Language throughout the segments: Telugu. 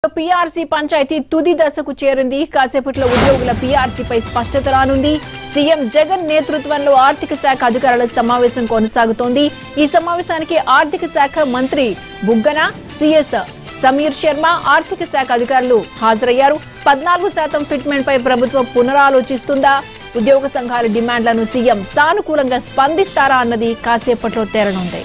పీఆర్సీ పంచాయతీ తుది దశకు చేరింది కాసేపట్లో ఉద్యోగుల పీఆర్సీపై స్పష్టత రానుంది సీఎం జగన్ నేతృత్వంలో ఆర్థిక శాఖ అధికారుల సమావేశం కొనసాగుతోంది ఈ సమావేశానికి ఆర్థిక శాఖ మంత్రి బుగ్గన సిఎస్ సమీర్ శర్మ ఆర్థిక శాఖ అధికారులు హాజరయ్యారు పద్నాలుగు శాతం ఫిట్మెంట్ పై ప్రభుత్వం పునరాలోచిస్తుందా ఉద్యోగ సంఘాల డిమాండ్లను సీఎం సానుకూలంగా స్పందిస్తారా అన్నది కాసేపట్లో తేలనుంది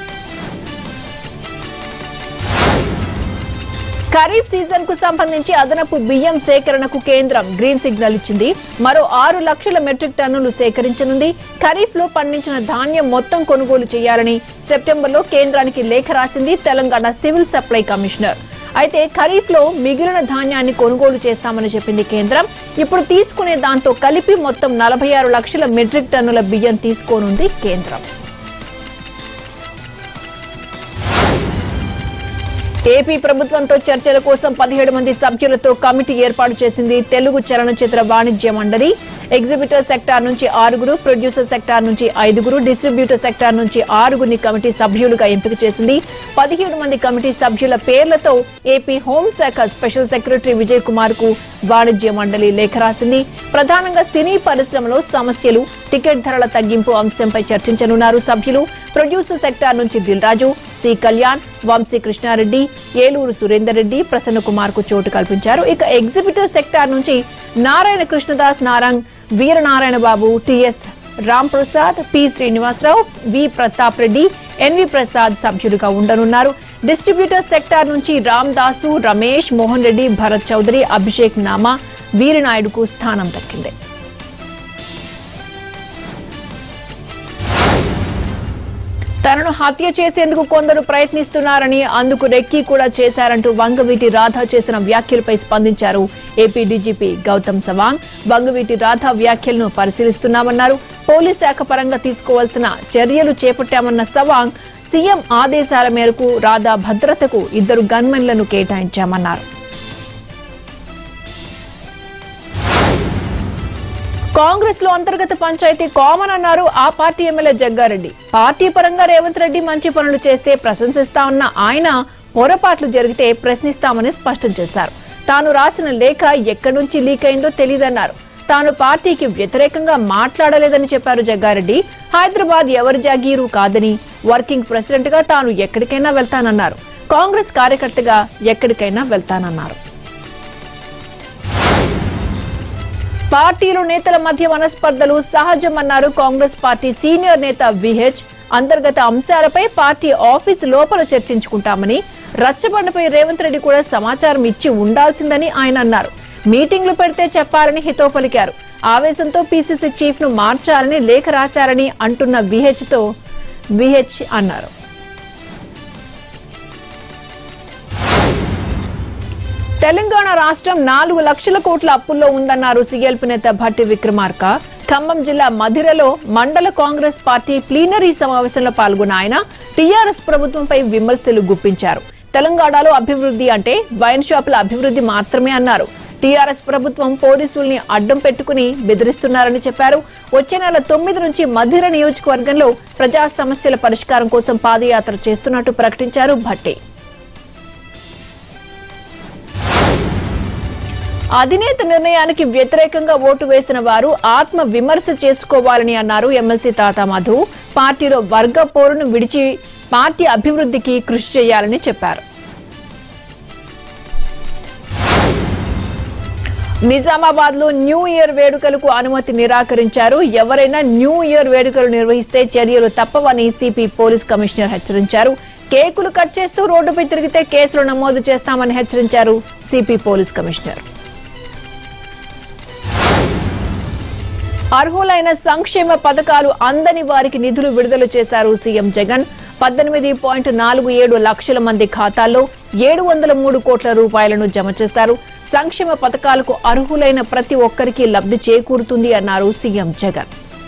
ఖరీఫ్ సీజన్ కు సంబంధించి అదనపు బియ్యం సేకరణకు కేంద్రం గ్రీన్ సిగ్నల్ ఇచ్చింది మరో ఆరు లక్షల మెట్రిక్ టన్నులు సేకరించనుంది ఖరీఫ్ లో పండించిన ధాన్యం మొత్తం కొనుగోలు చేయాలని సెప్టెంబర్ లో కేంద్రానికి లేఖ రాసింది తెలంగాణ సివిల్ సప్లై కమిషనర్ అయితే ఖరీఫ్ లో మిగిలిన ధాన్యాన్ని కొనుగోలు చేస్తామని చెప్పింది కేంద్రం ఇప్పుడు తీసుకునే దాంతో కలిపి మొత్తం నలభై ఆరు లక్షల మెట్రిక్ టన్నుల బియ్యం తీసుకోనుంది కేంద్రం ఏపీ ప్రభుత్వంతో చర్చల కోసం పదిహేడు మంది సభ్యులతో కమిటీ ఏర్పాటు చేసింది తెలుగు చలనచిత్ర వాణిజ్య మండలి ఎగ్జిబిటర్ సెక్టార్ నుంచి ఆరుగురు ప్రొడ్యూసర్ సెక్టార్ నుంచి ఐదుగురు డిస్ట్రిబ్యూటర్ సెక్టార్ నుంచి ఆరుగురిని కమిటీ సభ్యులుగా ఎంపిక చేసింది పదిహేడు మంది కమిటీ సభ్యుల పేర్లతో ఏపీ హోంశాఖ స్పెషల్ సెక్రటరీ విజయ్ కుమార్ కు వాణిజ్య మండలి లేఖ రాసింది ప్రధానంగా సినీ పరిశ్రమలో సమస్యలు టికెట్ ధరల తగ్గింపు అంశంపై చర్చించనున్నారు సభ్యులు ప్రొడ్యూసర్ సెక్టార్ నుంచి దిల్ రాజు సి కళ్యాణ్ వంశీ కృష్ణారెడ్డి ఏలూరు సురేందర్ రెడ్డి ప్రసన్న కుమార్ కు చోటు కల్పించారు ఇక ఎగ్జిబిటర్ సెక్టార్ నుంచి Narayana Krishnadas Narayan Veeranarayana Babu TS Ram Prasad P Srinivasa Rao V Pratap Reddy NV Prasad సభ్యులుగా ఉండనున్నారు డిస్ట్రిబ్యూటర్ సెక్టార్ నుంచి రామ్ దాసు రమేష్ మోహన్ రెడ్డి భరత్ చౌదరి అభిషేక్ నామా వీరనాయుడుకు స్థానం దక్కింది తనను హత్య చేసేందుకు కొందరు ప్రయత్నిస్తున్నారని అందుకు రెక్కి కూడా చేశారంటూ వంగవీటి రాధ చేసిన వ్యాఖ్యలపై స్పందించారు ఏపీ డీజీపీ గౌతమ్ సవాంగ్ వంగవీటి రాధ వ్యాఖ్యలను పరిశీలిస్తున్నామన్నారు పోలీస్ శాఖ పరంగా తీసుకోవాల్సిన చర్యలు చేపట్టామన్న సవాంగ్ సీఎం ఆదేశాల మేరకు రాధా భద్రతకు ఇద్దరు గన్మెన్లను కేటాయించామన్నారు కాంగ్రెస్ లో అంతర్గత పంచాయతీ కామన్ అన్నారు ఆ పార్టీ ఎమ్మెల్యే జగ్గారెడ్డి పార్టీ పరంగా రేవంత్ రెడ్డి మంచి పనులు చేస్తే ప్రశంసిస్తామన్న ఆయన పొరపాట్లు జరిగితే ప్రశ్నిస్తామని స్పష్టం చేశారు తాను రాసిన లేఖ ఎక్కడి నుంచి లీక్ అయిందో తెలియదన్నారు తాను పార్టీకి వ్యతిరేకంగా మాట్లాడలేదని చెప్పారు జగ్గారెడ్డి హైదరాబాద్ ఎవరి జాగీరు కాదని వర్కింగ్ ప్రెసిడెంట్ గా తాను ఎక్కడికైనా వెళ్తానన్నారు కాంగ్రెస్ కార్యకర్తగా ఎక్కడికైనా వెళ్తానన్నారు పార్టీలు నేతల మధ్య మనస్పర్ధలు సహజమన్నారు కాంగ్రెస్ పార్టీ సీనియర్ నేత విహెచ్ అంతర్గత అంశాలపై పార్టీ ఆఫీస్ లోపల చర్చించుకుంటామని రచ్చబండపై రేవంత్ రెడ్డి కూడా సమాచారం ఇచ్చి ఉండాల్సిందని ఆయన అన్నారు మీటింగ్లు పెడితే చెప్పాలని హితో పలికారు ఆవేశంతో పీసీసీ చీఫ్ ను మార్చాలని లేఖ రాశారని అంటున్న విహెచ్ తో విహెచ్ అన్నారు తెలంగాణ రాష్ట్రం నాలుగు లక్షల కోట్ల అప్పుల్లో ఉందన్నారు సీఎల్పీ నేత భట్టి విక్రమార్క ఖమ్మం జిల్లా మధిరలో మండల కాంగ్రెస్ పార్టీ ప్లీనరీ సమావేశంలో పాల్గొన్న ఆయన టీఆర్ఎస్ ప్రభుత్వంపై విమర్శలు గుప్పించారు తెలంగాణలో అభివృద్ధి అంటే వైన్ షాపుల అభివృద్ధి మాత్రమే అన్నారు టీఆర్ఎస్ ప్రభుత్వం పోలీసుల్ని అడ్డం పెట్టుకుని బెదిరిస్తున్నారని చెప్పారు వచ్చే నెల తొమ్మిది నుంచి మధిర నియోజకవర్గంలో ప్రజా సమస్యల పరిష్కారం కోసం పాదయాత్ర చేస్తున్నట్టు ప్రకటించారు భట్టి అధినేత నిర్ణయానికి వ్యతిరేకంగా ఓటు వేసిన వారు ఆత్మ విమర్శ చేసుకోవాలని అన్నారు ఎమ్మెల్సీ తాత మధు పార్టీలో వర్గ పోరును విడిచి పార్టీ అభివృద్ధికి కృషి చేయాలని చెప్పారు నిజామాబాద్ లో న్యూ ఇయర్ వేడుకలకు అనుమతి నిరాకరించారు ఎవరైనా న్యూ ఇయర్ వేడుకలు నిర్వహిస్తే చర్యలు తప్పవని సిపి పోలీస్ కమిషనర్ హెచ్చరించారు కేకులు కట్ చేస్తూ రోడ్డుపై తిరిగితే కేసులు నమోదు చేస్తామని హెచ్చరించారు సిపి పోలీస్ కమిషనర్ అర్హులైన సంక్షేమ పథకాలు అందని వారికి నిధులు విడుదల చేశారు సీఎం జగన్ పద్దెనిమిది పాయింట్ నాలుగు ఏడు లక్షల మంది ఖాతాల్లో ఏడు వందల మూడు కోట్ల రూపాయలను జమ చేశారు సంక్షేమ పథకాలకు అర్హులైన ప్రతి ఒక్కరికి లబ్ధి చేకూరుతుంది అన్నారు సీఎం జగన్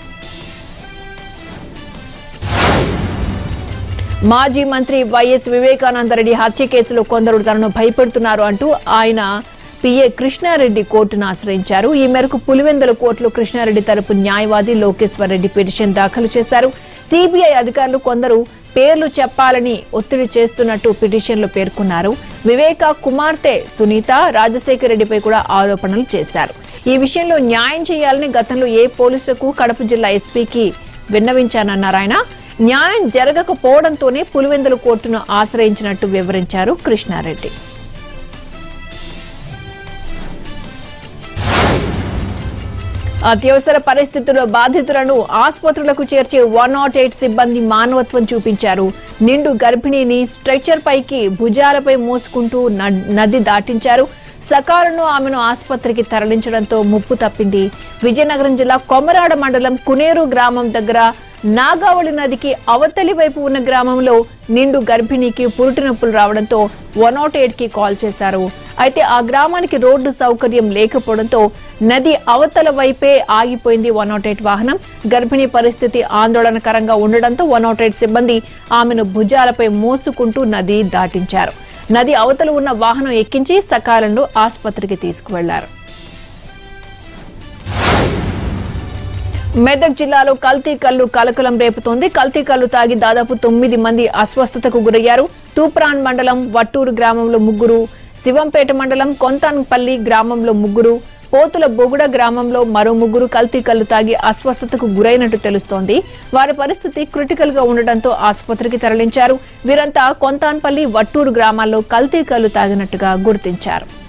మాజీ మంత్రి వైఎస్ వివేకానందరెడ్డి హత్య కేసులో కొందరు తనను భయపెడుతున్నారు అంటూ ఆయన పిఏ కృష్ణారెడ్డి కోర్టును ఆశ్రయించారు ఈ మేరకు పులివెందుల కోర్టులో కృష్ణారెడ్డి తరపు న్యాయవాది లోకేశ్వర్ రెడ్డి పిటిషన్ దాఖలు చేశారు సిబిఐ అధికారులు కొందరు పేర్లు చెప్పాలని ఒత్తిడి చేస్తున్నట్టు పిటిషన్లో పేర్కొన్నారు వివేక కుమార్తె సునీత రాజశేఖర రెడ్డిపై కూడా ఆరోపణలు చేశారు ఈ విషయంలో న్యాయం చేయాలని గతంలో ఏ పోలీసులకు కడప జిల్లా ఎస్పీకి విన్నవించానన్నారు ఆయన న్యాయం జరగకపోవడంతోనే పులివెందుల కోర్టును ఆశ్రయించినట్టు వివరించారు కృష్ణారెడ్డి అత్యవసర పరిస్థితుల్లో బాధితులను ఆసుపత్రులకు చేర్చే వన్ నాట్ ఎయిట్ సిబ్బంది మానవత్వం చూపించారు నిండు గర్భిణిని స్ట్రెచర్ పైకి భుజాలపై మోసుకుంటూ న- నది దాటించారు సకాలంలో ఆమెను ఆసుపత్రికి తరలించడంతో ముప్పు తప్పింది విజయనగరం జిల్లా కొమరాడ మండలం కునేరు గ్రామం దగ్గర నాగావళి నదికి అవతలి వైపు ఉన్న గ్రామంలో నిండు గర్భిణికి పురుటి నొప్పులు రావడంతో వన్ నాట్ ఎయిట్ కి కాల్ చేశారు అయితే ఆ గ్రామానికి రోడ్డు సౌకర్యం లేకపోవడంతో నది అవతల వైపే ఆగిపోయింది వన్ నాట్ ఎయిట్ వాహనం గర్భిణీ పరిస్థితి ఆందోళనకరంగా ఉండడంతో వన్ నాట్ ఎయిట్ సిబ్బంది ఆమెను భుజాలపై మోసుకుంటూ నది దాటించారు నది అవతల ఉన్న వాహనం ఎక్కించి సకాలంలో ఆసుపత్రికి తీసుకువెళ్లారు మెదక్ జిల్లాలో కల్తీ కల్లు కలకలం రేపుతోంది కల్తీ కల్లు తాగి దాదాపు తొమ్మిది మంది అస్వస్థతకు గురయ్యారు తూప్రాన్ మండలం వట్టూరు గ్రామంలో ముగ్గురు శివంపేట మండలం కొంతాన్పల్లి గ్రామంలో ముగ్గురు పోతుల బొగుడ గ్రామంలో మరో ముగ్గురు కల్తీ కల్లు తాగి అస్వస్థతకు గురైనట్టు తెలుస్తోంది వారి పరిస్థితి క్రిటికల్ గా ఉండడంతో ఆసుపత్రికి తరలించారు వీరంతా కొంతాన్పల్లి వట్టూరు గ్రామాల్లో కల్తీ కల్లు తాగినట్టుగా గుర్తించారు